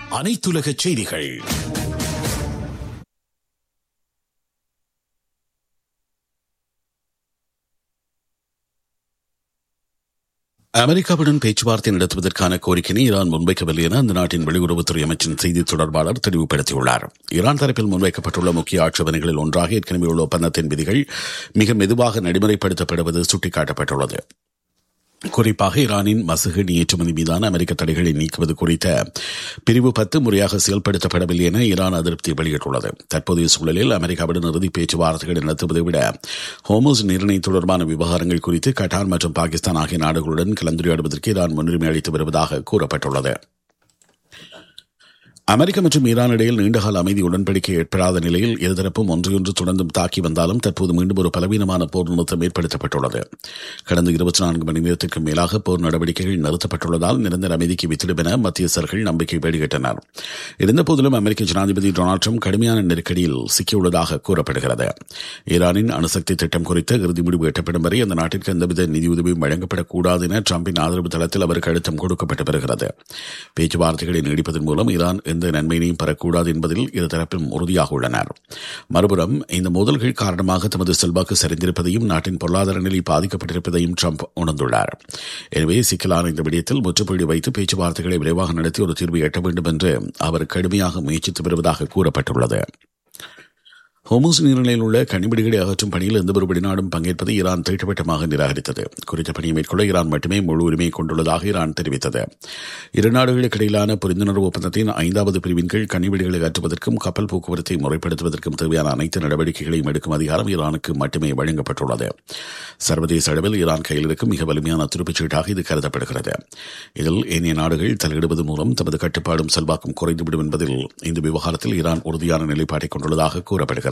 அனைத்துலக செய்திகள் அமெரிக்காவுடன் பேச்சுவார்த்தை நடத்துவதற்கான கோரிக்கையை ஈரான் முன்வைக்கவில்லை என அந்த நாட்டின் வெளியுறவுத்துறை அமைச்சின் செய்தி தொடர்பாளர் தெளிவுபடுத்தியுள்ளார் ஈரான் தரப்பில் முன்வைக்கப்பட்டுள்ள முக்கிய ஆட்சேபனைகளில் ஒன்றாக ஏற்கனவே உள்ள ஒப்பந்தத்தின் விதிகள் மிக மெதுவாக நடைமுறைப்படுத்தப்படுவது சுட்டிக்காட்டப்பட்டுள்ளது குறிப்பாக ஈரானின் மசுகு ஏற்றுமதி மீதான அமெரிக்க தடைகளை நீக்குவது குறித்த பிரிவு பத்து முறையாக செயல்படுத்தப்படவில்லை என ஈரான் அதிருப்தி வெளியிட்டுள்ளது தற்போதைய சூழலில் அமெரிக்காவுடன் இறுதி பேச்சுவார்த்தைகளை நடத்துவதை விட ஹோமோஸ் நிர்ணயம் தொடர்பான விவகாரங்கள் குறித்து கட்டார் மற்றும் பாகிஸ்தான் ஆகிய நாடுகளுடன் கலந்துரையாடுவதற்கு ஈரான் முன்னுரிமை அளித்து வருவதாக கூறப்பட்டுள்ளது அமெரிக்கா மற்றும் ஈரான் இடையில் நீண்டகால அமைதி உடன்படிக்கை ஏற்படாத நிலையில் இருதரப்பும் ஒன்றையொன்று தொடர்ந்தும் தாக்கி வந்தாலும் தற்போது மீண்டும் ஒரு பலவீனமான போர் நிறுத்தம் ஏற்படுத்தப்பட்டுள்ளது கடந்த இருபத்தி நான்கு மணி நேரத்திற்கு மேலாக போர் நடவடிக்கைகள் நிறுத்தப்பட்டுள்ளதால் நிரந்தர அமைதிக்கு வித்திடும் என மத்தியஸ்தர்கள் நம்பிக்கை வெளியிட்டனர் இருந்தபோதிலும் அமெரிக்க ஜனாதிபதி டொனால்டு ட்ரம்ப் கடுமையான நெருக்கடியில் சிக்கியுள்ளதாக கூறப்படுகிறது ஈரானின் அணுசக்தி திட்டம் குறித்த இறுதி முடிவு எட்டப்படும் வரை அந்த நாட்டிற்கு எந்தவித நிதியுதவியும் வழங்கப்படக்கூடாது என ட்ரம்பின் ஆதரவு தளத்தில் அவருக்கு அழுத்தம் கொடுக்கப்பட்டு வருகிறது பேச்சுவார்த்தைகளை நீடிப்பதன் மூலம் ஈரான் எந்த நன்மையினையும் பெறக்கூடாது என்பதில் இருதரப்பிலும் உறுதியாக உள்ளனர் மறுபுறம் இந்த மோதல்கள் காரணமாக தமது செல்வாக்கு சரிந்திருப்பதையும் நாட்டின் பொருளாதார நிலை பாதிக்கப்பட்டிருப்பதையும் ட்ரம்ப் உணர்ந்துள்ளார் எனவே சிக்கலான இந்த விடயத்தில் முற்றுப்புள்ளி வைத்து பேச்சுவார்த்தைகளை விரைவாக நடத்தி ஒரு தீர்வு எட்ட வேண்டும் என்று அவர் கடுமையாக முயற்சித்து வருவதாக கூறப்பட்டுள்ளது ஹோமோஸ் நீர்நிலையில் உள்ள கனிபிடிகளை அகற்றும் பணியில் எந்த ஒரு வெளிநாடும் பங்கேற்பதை ஈரான் திட்டவட்டமாக நிராகரித்தது குறித்த பணியை மேற்கொள்ள ஈரான் மட்டுமே முழு உரிமை கொண்டுள்ளதாக ஈரான் தெரிவித்தது இரு நாடுகளுக்கு இடையிலான புரிந்துணர்வு ஒப்பந்தத்தின் ஐந்தாவது பிரிவின் கீழ் கனிபிடிகளை அகற்றுவதற்கும் கப்பல் போக்குவரத்தை முறைப்படுத்துவதற்கும் தேவையான அனைத்து நடவடிக்கைகளையும் எடுக்கும் அதிகாரம் ஈரானுக்கு மட்டுமே வழங்கப்பட்டுள்ளது சர்வதேச அளவில் ஈரான் கையில் இருக்கும் மிக வலிமையான துருப்புச்சீட்டாக இது கருதப்படுகிறது இதில் ஏனைய நாடுகள் தலையிடுவது மூலம் தமது கட்டுப்பாடும் செல்வாக்கும் குறைந்துவிடும் என்பதில் இந்த விவகாரத்தில் ஈரான் உறுதியான நிலைப்பாட்டை கொண்டுள்ளதாக கூறப்படுகிறது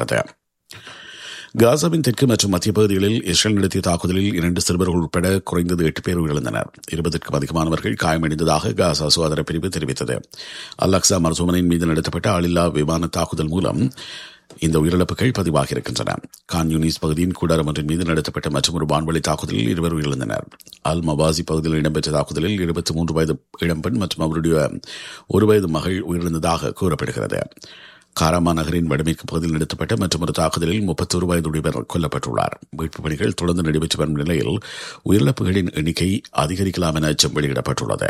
காசாவின் தெற்கு மற்றும் மத்திய பகுதிகளில் இஸ்ரேல் நடத்திய தாக்குதலில் இரண்டு சிறுவர்கள் உட்பட குறைந்தது எட்டு பேர் உயிரிழந்தனர் இருபதற்கும் அதிகமானவர்கள் காயமடைந்ததாக காசா சுகாதார பிரிவு தெரிவித்தது அல்லாக்சா மருத்துவமனையின் மீது நடத்தப்பட்ட ஆளில்லா விமான தாக்குதல் மூலம் இந்த உயிரிழப்புகள் பதிவாகி இருக்கின்றன கான் யூனிஸ் பகுதியின் கூடாரம் ஒன்றின் மீது நடத்தப்பட்ட மற்றொரு வான்வழி தாக்குதலில் இருவர் உயிரிழந்தனர் அல் மவாசி பகுதியில் இடம்பெற்ற தாக்குதலில் இருபத்தி மூன்று வயது இளம்பெண் மற்றும் அவருடைய ஒரு வயது மகள் உயிரிழந்ததாக கூறப்படுகிறது காராமா நகரின் வடமேற்கு பகுதியில் நடத்தப்பட்ட மற்றொரு தாக்குதலில் முப்பத்தொரு வயதுடையவர் கொல்லப்பட்டுள்ளார் மீட்புப் பணிகள் தொடர்ந்து நடைபெற்று வரும் நிலையில் உயிரிழப்புகளின் எண்ணிக்கை அதிகரிக்கலாம் என அச்சம் வெளியிடப்பட்டுள்ளது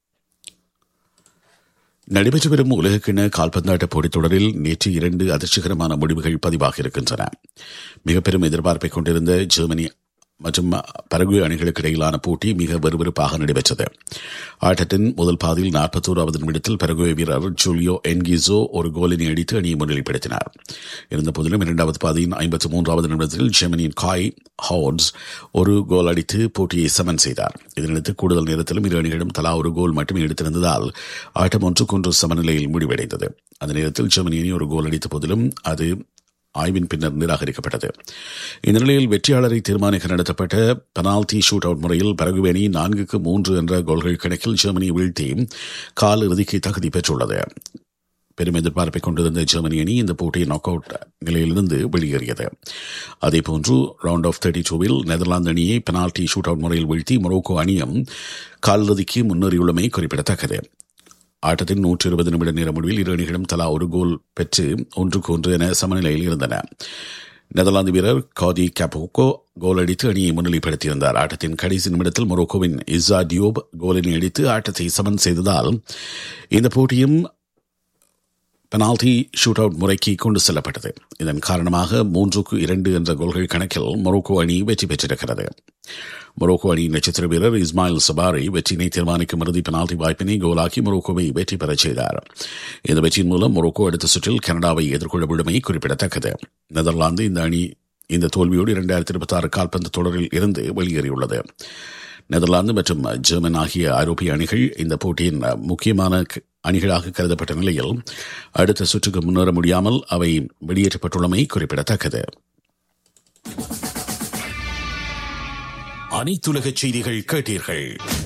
நடைபெற்று வரும் உலகக்கிண கால்பந்தாட்ட போட்டித் தொடரில் நேற்று இரண்டு அதிர்ச்சிகரமான முடிவுகள் பதிவாகி இருக்கின்றன மிக பெரும் எதிர்பார்ப்பை கொண்டிருந்த ஜெர்மனி மற்றும் பரகுவே அணிகளுக்கு இடையிலான போட்டி மிக விறுவிறுப்பாக நடைபெற்றது ஆட்டத்தின் முதல் பாதியில் நாற்பத்தோராவது நிமிடத்தில் பரகுவே வீரர் ஜூலியோ என்கிசோ ஒரு கோலினை அடித்து அணியை முன்னிலைப்படுத்தினார் இருந்தபோதிலும் இரண்டாவது பாதியின் ஐம்பத்தி மூன்றாவது நிமிடத்தில் ஜெர்மனியின் காய் ஹவுட்ஸ் ஒரு கோல் அடித்து போட்டியை சமன் செய்தார் இதனையடுத்து கூடுதல் நேரத்திலும் இரு அணிகளும் தலா ஒரு கோல் மட்டுமே எடுத்திருந்ததால் ஆட்டம் ஒன்றுக்கொன்று சமநிலையில் முடிவடைந்தது அந்த நேரத்தில் ஜெர்மனி அணி ஒரு கோல் அடித்த போதிலும் அது ஆய்வின் பின்னர் நிராகரிக்கப்பட்டது இந்த நிலையில் வெற்றியாளரை தீர்மானிக்க நடத்தப்பட்ட பெனால்டி ஷூட் அவுட் முறையில் பரகுவேணி நான்குக்கு மூன்று என்ற கோல்கள் கணக்கில் ஜெர்மனியை வீழ்த்தி கால் இறுதிக்கு தகுதி பெற்றுள்ளது பெரும் எதிர்பார்ப்பை கொண்டிருந்த ஜெர்மனி அணி இந்த போட்டியை நாக் அவுட் நிலையிலிருந்து வெளியேறியது அதேபோன்று ரவுண்ட் ஆஃப் தேர்ட்டி டூவில் நெதர்லாந்து அணியை பெனால்டி ஷூட் அவுட் முறையில் வீழ்த்தி மொரோக்கோ அணியும் காலிறுதிக்கு முன்னேறியுள்ளமை குறிப்பிடத்தக்கது ஆட்டத்தின் நூற்றி இருபது நிமிட நேர முடிவில் இரு அணிகளும் தலா ஒரு கோல் பெற்று ஒன்றுக்கு ஒன்று என சமநிலையில் இருந்தன நெதர்லாந்து வீரர் காதி கேப்போக்கோ கோல் அடித்து அணியை முன்னிலைப்படுத்தியிருந்தார் ஆட்டத்தின் கடைசி நிமிடத்தில் மொரோக்கோவின் இசா டியோப் கோலினை அடித்து ஆட்டத்தை சமன் செய்ததால் இந்த போட்டியும் பெனால்டி ஷூட் அவுட் முறைக்கு கொண்டு செல்லப்பட்டது இதன் காரணமாக மூன்றுக்கு இரண்டு என்ற கோல்கள் கணக்கில் மொரோக்கோ அணி வெற்றி பெற்றிருக்கிறது மொரோக்கோ அணியின் நட்சத்திர வீரர் இஸ்மாயில் சபாரி வெற்றியினை தீர்மானிக்கும் இறுதி பெனால்டி வாய்ப்பினை கோலாக்கி மொரோக்கோவை வெற்றி பெறச் செய்தார் இந்த வெற்றியின் மூலம் மொரோக்கோ அடுத்த சுற்றில் கனடாவை எதிர்கொள்ள விடுமை குறிப்பிடத்தக்கது நெதர்லாந்து இந்த அணி இந்த தோல்வியோடு இரண்டாயிரத்தி இருபத்தி ஆறு கால்பந்து தொடரில் இருந்து வெளியேறியுள்ளது நெதர்லாந்து மற்றும் ஜெர்மன் ஆகிய ஐரோப்பிய அணிகள் இந்த போட்டியின் முக்கியமான அணிகளாக கருதப்பட்ட நிலையில் அடுத்த சுற்றுக்கு முன்னேற முடியாமல் அவை வெளியேற்றப்பட்டுள்ளமை குறிப்பிடத்தக்கது அனைத்துலக செய்திகள் கேட்டீர்கள்